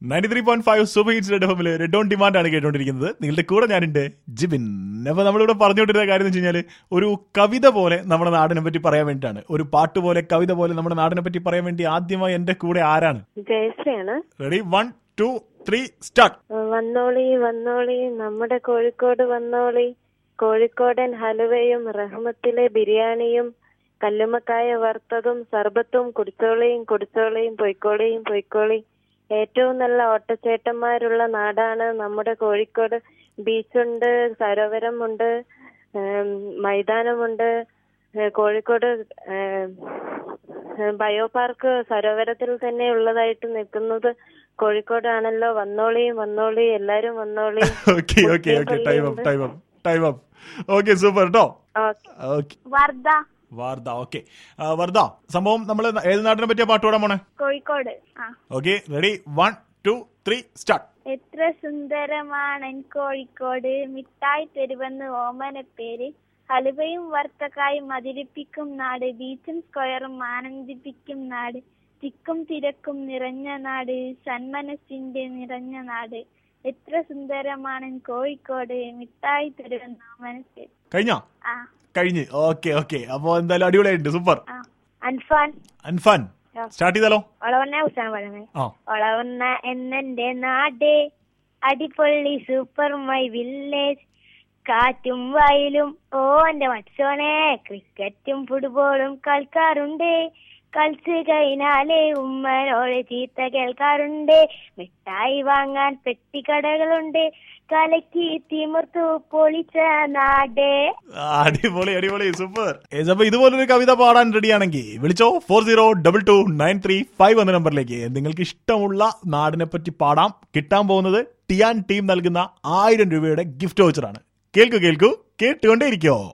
ninety three point five super hits red എഫില് red on demand ആണ് കേട്ടോണ്ടിരിക്കുന്നത് നിങ്ങളുടെ കൂടെ ഞാനുണ്ട് ജിബിൻ അപ്പൊ നമ്മളിവിടെ പറഞ്ഞുകൊണ്ടിരുന്ന കാര്യം എന്ന് വെച്ച് കഴിഞ്ഞാൽ ഒരു കവിത പോലെ നമ്മുടെ നാടിനെ പറ്റി പറയാൻ വേണ്ടിയിട്ടാണ് ഒരു പാട്ട് പോലെ കവിത പോലെ നമ്മുടെ നാടിനെ പറ്റി പറയാൻ വേണ്ടി ആദ്യമായി എന്റെ കൂടെ ആരാണ് ജയശ്രീയാണ് ready one two three start വന്നോളി വന്നോളി നമ്മുടെ കോഴിക്കോട് വന്നോളി കോഴിക്കോടൻ ഹലുവയും റഹ്മത്തിലെ ബിരിയാണിയും കല്ലുമ്മക്കായ വറുത്തതും സർബത്തും കുടിച്ചോളിയും കുടിച്ചോളിയും പൊയ്ക്കോളിയും പൊയ്ക്കോളി ഏറ്റവും നല്ല ഓട്ടച്ചേട്ടന്മാരുള്ള നാടാണ് നമ്മുടെ കോഴിക്കോട് ബീച്ചുണ്ട് സരോവരമുണ്ട് ഏം, മൈതാനമുണ്ട് ഏ, കോഴിക്കോട് ഏം, ബയോ പാർക്ക് സരോവരത്തിൽ തന്നെ ഉള്ളതായിട്ട് നിൽക്കുന്നത് കോഴിക്കോടാണല്ലോ വന്നോളി വന്നോളി എല്ലാരും വന്നോളി okay okay okay time up time up time up okay super കേട്ടോ ഓക്കെ ഓക്കെ വർദ്ധ വാർത്ത ഓക്കെ വർദ്ധ സംഭവം നമ്മൾ ഏത് നാടിനെ പറ്റിയ പാട്ട് പാടാൻ പോണേ കോഴിക്കോട് ആ okay ready one two three start എത്ര സുന്ദരമാണ് കോഴിക്കോട് മിഠായി തെരുവെന്ന് ഓമന പേര് ഹലുവയും വർത്തക്കായും മതിരിപ്പിക്കും നാട് ബീച്ചും സ്ക്വയറും ആനന്ദിപ്പിക്കും നാട് തിക്കും തിരക്കും നിറഞ്ഞ നാട് സന്മനസ്സിന്റെ നിറഞ്ഞ നാട് എത്ര സുന്ദരമാണ് കോഴിക്കോട് മിഠായി തെരുവെന്ന് ഓമന പേര് കഴിഞ്ഞോ ആ കഴിഞ്ഞ് ഓക്കെ ഓക്കെ അപ്പൊ എന്തായാലും അടിപൊളിയായിട്ടുണ്ട് സൂപ്പർ ആ അൻഫാൻ അൻഫാൻ സ്റ്റാർട്ട് ചെയ്താലോ ഒളവണ്ണ കുറിച്ചാണ് പറയുന്നത് ആ ഒളവണ്ണ എന്നെന്റെ നാട് അടിപൊളി സൂപ്പർ മൈ വില്ലേജ് കാറ്റും വയലും ഓ എന്റെ മച്ചോനെ ക്രിക്കറ്റും ഫുട്ബോളും കളിക്കാറുണ്ട് കളിച്ച് കഴിഞ്ഞാലേ ഉമ്മനോട് ചീത്ത കേൾക്കാറുണ്ട് മിഠായി വാങ്ങാൻ പെട്ടിക്കടകളുണ്ട് കലക്കി തിമിർത്തു പൊളിച്ച നാട് ആ, അടിപൊളി അടിപൊളി സൂപ്പർ അപ്പൊ ഇതുപോലൊരു കവിത പാടാൻ റെഡിയാണെങ്കിൽ വിളിച്ചോ four zero double two nine three five എന്ന നമ്പറിലേക്ക് നിങ്ങൾക്ക് ഇഷ്ടമുള്ള നാടിനെ പറ്റി പാടാം കിട്ടാൻ പോകുന്നത് ടിയാൻ ടീം നൽകുന്ന ആയിരം രൂപയുടെ ഗിഫ്റ്റ് വൗച്ചറാണ് കേൾക്കൂ കേൾക്കൂ കേട്ടുകൊണ്ടേ ഇരിക്കോ